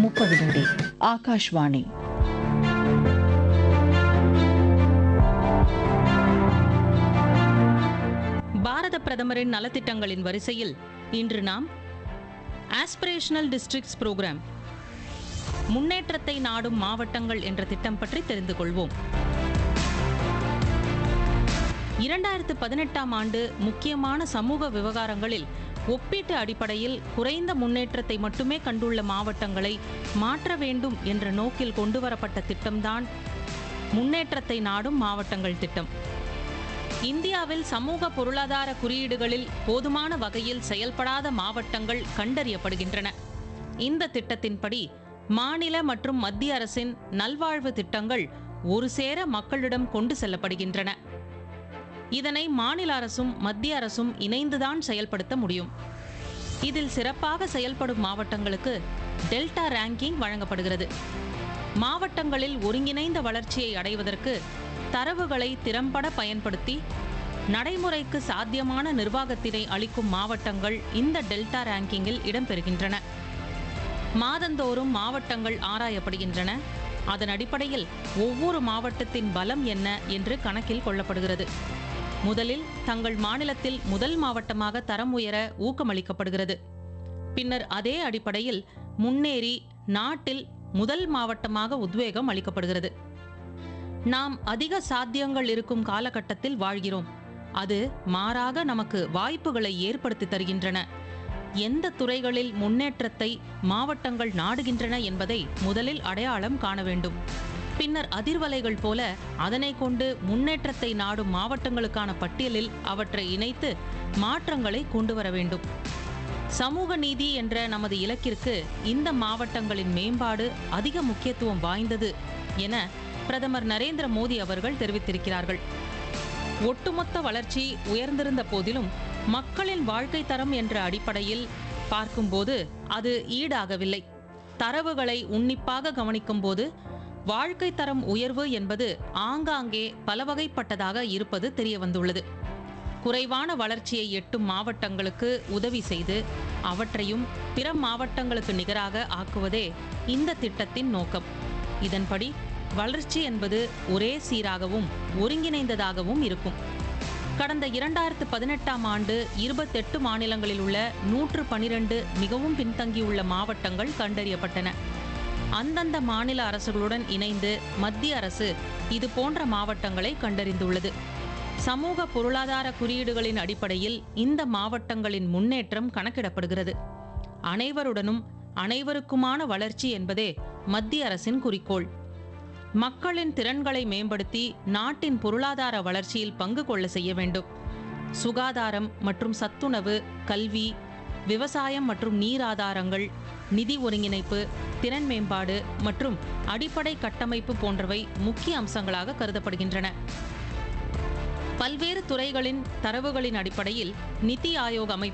முப்பது நொடி ஆகாஷ்வாணி பாரத பிரதமரின் நலத்திட்டங்களின் வரிசையில் இன்று நாம் ஆஸ்பிரேஷனல் டிஸ்ட்ரிக்ட்ஸ் புரோகிராம் முன்னேற்றத்தை நாடும் மாவட்டங்கள் என்ற திட்டம் பற்றி தெரிந்து கொள்வோம் இரண்டாயிரத்து பதினெட்டாம் ஆண்டு முக்கியமான சமூக விவகாரங்களில் ஒப்பீட்டு அடிப்படையில் குறைந்த முன்னேற்றத்தை மட்டுமே கண்டுள்ள மாவட்டங்களை மாற்ற வேண்டும் என்ற நோக்கில் கொண்டுவரப்பட்ட திட்டம்தான் முன்னேற்றத்தை நாடும் மாவட்டங்கள் திட்டம் இந்தியாவில் சமூக பொருளாதார குறியீடுகளில் போதுமான வகையில் செயல்படாத மாவட்டங்கள் கண்டறியப்படுகின்றன இந்த திட்டத்தின்படி மாநில மற்றும் மத்திய அரசின் நல்வாழ்வு திட்டங்கள் ஒரு சேர மக்களிடம் கொண்டு செல்லப்படுகின்றன இதனை மாநில அரசும் மத்திய அரசும் இணைந்துதான் செயல்படுத்த முடியும் இதில் சிறப்பாக செயல்படும் மாவட்டங்களுக்கு டெல்டா ரேங்கிங் வழங்கப்படுகிறது மாவட்டங்களில் ஒருங்கிணைந்த வளர்ச்சியை அடைவதற்கு தரவுகளை திறம்பட பயன்படுத்தி நடைமுறைக்கு சாத்தியமான நிர்வாகத்தினை அளிக்கும் மாவட்டங்கள் இந்த டெல்டா ரேங்கிங்கில் இடம்பெறுகின்றன மாதந்தோறும் மாவட்டங்கள் ஆராயப்படுகின்றன அதன் அடிப்படையில் ஒவ்வொரு மாவட்டத்தின் பலம் என்ன என்று கணக்கில் கொள்ளப்படுகிறது முதலில் தங்கள் மாநிலத்தில் முதல் மாவட்டமாக தரம் உயர ஊக்கமளிக்கப்படுகிறது பின்னர் அதே அடிப்படையில் முன்னேறி நாட்டில் முதல் மாவட்டமாக உத்வேகம் அளிக்கப்படுகிறது நாம் அதிக சாத்தியங்கள் இருக்கும் காலகட்டத்தில் வாழ்கிறோம் அது மாறாக நமக்கு வாய்ப்புகளை ஏற்படுத்தி தருகின்றன எந்த துறைகளில் முன்னேற்றத்தை மாவட்டங்கள் நாடுகின்றன என்பதை முதலில் அடையாளம் காண வேண்டும் பின்னர் அதிர்வலைகள் போல அதனை கொண்டு முன்னேற்றத்தை நாடும் மாவட்டங்களுக்கான பட்டியலில் அவற்றை இணைத்து மாற்றங்களை கொண்டு வர வேண்டும் சமூக நீதி என்ற நமது இலக்கிற்கு இந்த மாவட்டங்களின் மேம்பாடு அதிக முக்கியத்துவம் வாய்ந்தது என பிரதமர் நரேந்திர மோடி அவர்கள் தெரிவித்திருக்கிறார்கள் ஒட்டுமொத்த வளர்ச்சி உயர்ந்திருந்த போதிலும் மக்களின் வாழ்க்கை தரம் என்ற அடிப்படையில் பார்க்கும்போது அது ஈடாகவில்லை தரவுகளை உன்னிப்பாக கவனிக்கும்போது வாழ்க்கை தரம் உயர்வு என்பது ஆங்காங்கே பலவகைப்பட்டதாக இருப்பது தெரிய வந்துள்ளது குறைவான வளர்ச்சியை எட்டும் மாவட்டங்களுக்கு உதவி செய்து அவற்றையும் பிற மாவட்டங்களுக்கு நிகராக ஆக்குவதே இந்த திட்டத்தின் நோக்கம் இதன்படி வளர்ச்சி என்பது ஒரே சீராகவும் ஒருங்கிணைந்ததாகவும் இருக்கும் கடந்த இரண்டாயிரத்து பதினெட்டாம் ஆண்டு இருபத்தெட்டு மாநிலங்களில் உள்ள நூற்று பனிரெண்டு மிகவும் பின்தங்கியுள்ள மாவட்டங்கள் கண்டறியப்பட்டன அந்தந்த மாநில அரசுகளுடன் இணைந்து மத்திய அரசு இது போன்ற மாவட்டங்களை கண்டறிந்துள்ளது சமூக பொருளாதார குறியீடுகளின் அடிப்படையில் இந்த மாவட்டங்களின் முன்னேற்றம் கணக்கிடப்படுகிறது அனைவருடனும் அனைவருக்குமான வளர்ச்சி என்பதே மத்திய அரசின் குறிக்கோள் மக்களின் திறன்களை மேம்படுத்தி நாட்டின் பொருளாதார வளர்ச்சியில் பங்கு கொள்ள செய்ய வேண்டும் சுகாதாரம் மற்றும் சத்துணவு கல்வி விவசாயம் மற்றும் நீர் ஆதாரங்கள் நிதி ஒருங்கிணைப்பு திறன் மேம்பாடு மற்றும் அடிப்படை கட்டமைப்பு போன்றவை முக்கிய அம்சங்களாக கருதப்படுகின்றன பல்வேறு துறைகளின் தரவுகளின் அடிப்படையில் நிதி ஆயோக் அமைப்பு